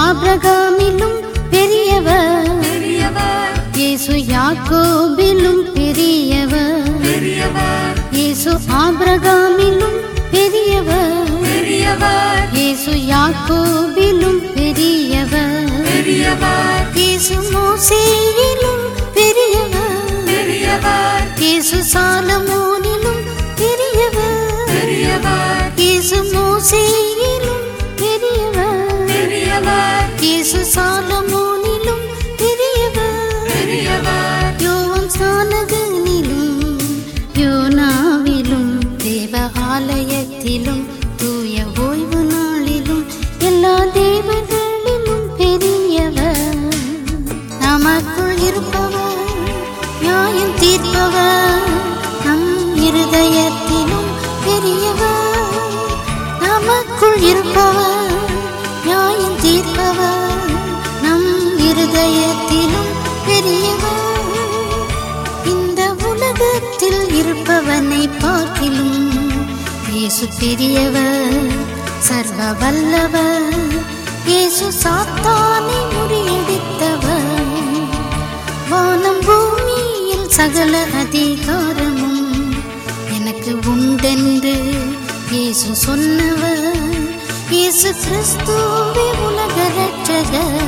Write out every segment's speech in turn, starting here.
ஆபிரகாமிலும் பெரியவர் பெரியவர் இயேசு யாக்கோபிலும் பெரியவர் பெரியவர் இயேசு ஆபிரகாமிலும் பெரியவர் பெரியவர் இயேசு யாக்கோபிலும் பெரியவர் பெரியவர் இயேசு மோசேயிலும் பெரியவர் பெரியவர் இயேசு சாலமோனிலும் பெரியவர் பெரியவர் இயேசு மோசேயிலும் பெரியவர் பெரியவர் இயேசு சாலமோனிலும் பெரியவர் பெரியவர் யோவான் ஸ்நானகனிலும் யோனாவிலும் தேவ ஆலயத்திலும் தூய ஓய்வு நாளிலும் எல்லா தேவர்களிலும் பெரியவர் நமக்குள் இருப்பவர் நியாயம் தீர்ப்பவர் நம் இருதயத்திலும் பெரியவர் நமக்குள் இருப்பவர் நியாயம் தீர்ப்பவர் நம் இருதயத்திலும் பெரியவர் இந்த உலகத்தில் இருப்பவனை பார்க்கிலும் இயேசு பெரியவர் சர்வ வல்லவர் இயேசு சாத்தானை முறியடித்தவர் வானம் பூமியில் சகல அதிகாரமும் எனக்கு உண்டென்று இயேசு சொன்னவர் இயேசு கிறிஸ்துவே உலக ரட்சகர்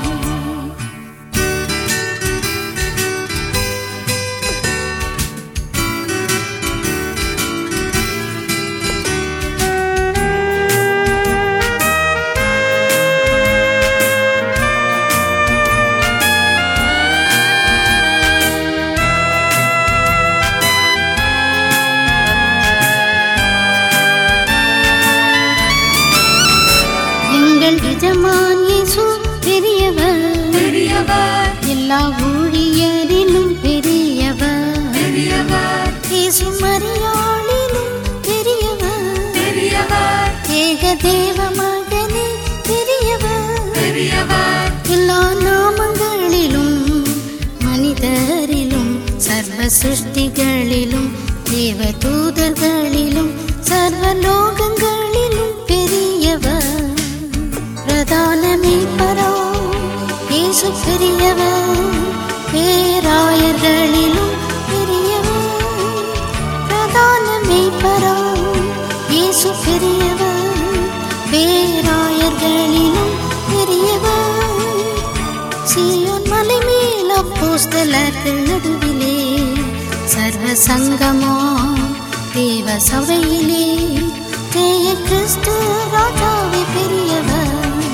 எங்கள் எஜமான் இயேசு பெரியவர் பெரியவர் எல்லா ஊழியரிலும் பெரியவர் பெரியவர் இயேசு மரியாளிலும் பெரியவர் பெரியவர் ஏக தேவ மகனே பெரியவர் பெரியவர் எல்லா நாமங்களிலும் மனிதரிலும் சர்வ சிருஷ்டிகளிலும் தேவ தூதர்களிலும் சர்வ லோகங்களிலும் பெரியவர் பிரதானமே பரோ இயேசு பெரியவர் பேராயர்களிலும் பெரியவர் பிரதானமே பரோ இயேசு பெரியவர் பேராயர்களிலும் பெரியவர் சீயோன் மலை மேல் அப்போஸ்தலர்கள் நடுவிலே சர்வ சங்கமா தேவ சபையிலே தேய கிறிஸ்து ராஜாவே பெரியவர்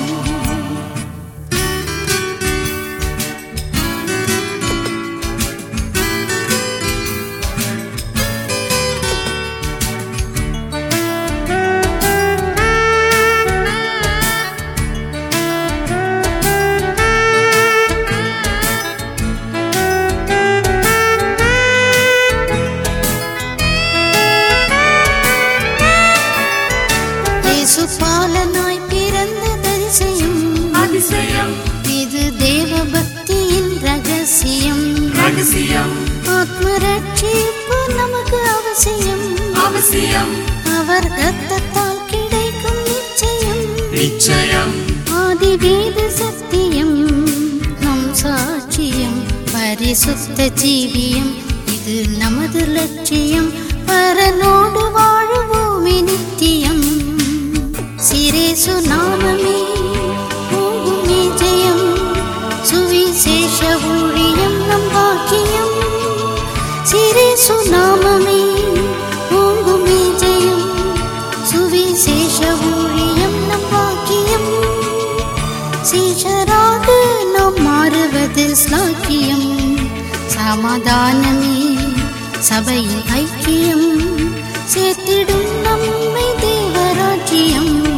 இயேசு பாலனாய் பிறந்த தரிசையும் அதிசயம் இது தேவ பக்தியின் ரகசியம் ரகசியம் ஆத்ம ரட்சிப்பு நமக்கு அவசியம் அவசியம் அவர் ரத்தத்தால் கிடைக்கும் நிச்சயம் நிச்சயம் ஆதி வேத சத்தியம் நம் சாட்சியம் பரிசுத்த ஜீவியம் இது நமது லட்சியம் பரனோடு வாழுவோமே நித்தியம் சிரேசு நாமமே ஓங்குமே ஜெயம் சுவிசேஷ ஊழியம் நம் பாக்கியம் சிரேசு நாமமே ஓங்குமே ஜெயம் சுவிசேஷ ஊழியம் நம் பாக்கியம் சீஷராக நாம் மாறுவது ஸ்லாக்கியம் சமாதானமே சபையின் ஐக்கியம் சேர்த்திடும் நம்மை தேவராஜ்யம்